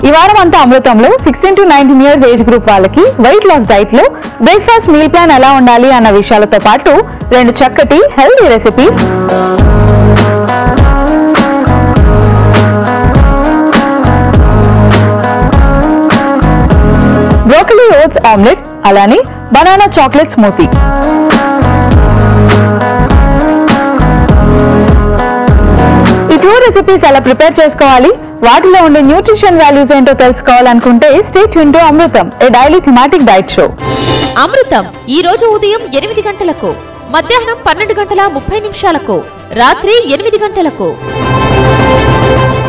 ఈ వారం అంతా అమృతంలో sixteen to nineteen years age group వాళ్ళకి వెయిట్ లాస్ డైట్ లో బ్రేక్ఫాస్ట్ మీల్ ప్లాన్ ఎలా ఉండాలి అన్న విషయాలతో పాటు రెండు చక్కటి healthy recipes broccoli oats omelette అలానే బనానా చాక్లెట్ స్మూతీ ఈ టూ రెసిపీస్ ఎలా ప్రిపేర్ చేసుకోవాలి వాటిలో ఉండే న్యూట్రిషన్ వాల్యూస్ ఏంటో తెలుసుకోవాలనుకుంటే stay tune to Amrutham a daily thematic diet show Amrutham ఈ రోజు ఉదయం ఎనిమిది గంటలకు మధ్యాహ్నం పన్నెండు గంటల ముప్పై నిమిషాలకు రాత్రి ఎనిమిది గంటలకు